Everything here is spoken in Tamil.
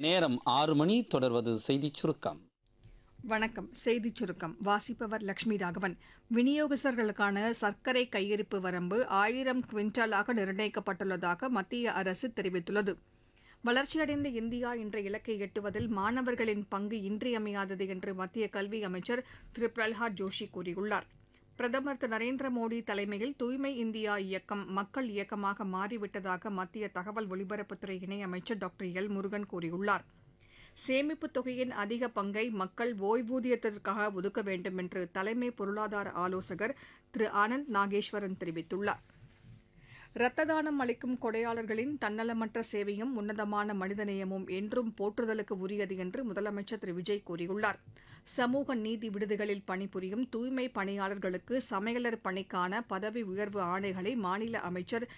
நேரம் ஆறு மணி தொடர்வது செய்திச் சுருக்கம் வணக்கம் செய்திச் சுருக்கம் வாசிப்பவர் லட்சுமி ராகவன் விநியோகஸ்தர்களுக்கான சர்க்கரை கையிருப்பு வரம்பு ஆயிரம் குவிண்டாலாக நிர்ணயிக்கப்பட்டுள்ளதாக மத்திய அரசு தெரிவித்துள்ளது வளர்ச்சியடைந்த இந்தியா என்ற இலக்கை எட்டுவதில் மாணவர்களின் பங்கு இன்றியமையாதது என்று மத்திய கல்வி அமைச்சர் திரு பிரல்ஹாத் ஜோஷி கூறியுள்ளார் பிரதமர் திரு நரேந்திர மோடி தலைமையில் தூய்மை இந்தியா இயக்கம் மக்கள் இயக்கமாக மாறிவிட்டதாக மத்திய தகவல் ஒலிபரப்புத்துறை இணையமைச்சர் டாக்டர் எல் முருகன் கூறியுள்ளார் சேமிப்புத் தொகையின் அதிக பங்கை மக்கள் ஓய்வூதியத்திற்காக ஒதுக்க வேண்டும் என்று தலைமை பொருளாதார ஆலோசகர் திரு ஆனந்த் நாகேஸ்வரன் தெரிவித்துள்ளார் இரத்த தானம் அளிக்கும் கொடையாளர்களின் தன்னலமற்ற சேவையும் உன்னதமான மனிதநேயமும் என்றும் போற்றுதலுக்கு உரியது என்று முதலமைச்சர் திரு விஜய் கூறியுள்ளார் சமூக நீதி விடுதிகளில் பணிபுரியும் தூய்மை பணியாளர்களுக்கு சமையலர் பணிக்கான பதவி உயர்வு ஆணைகளை மாநில அமைச்சர்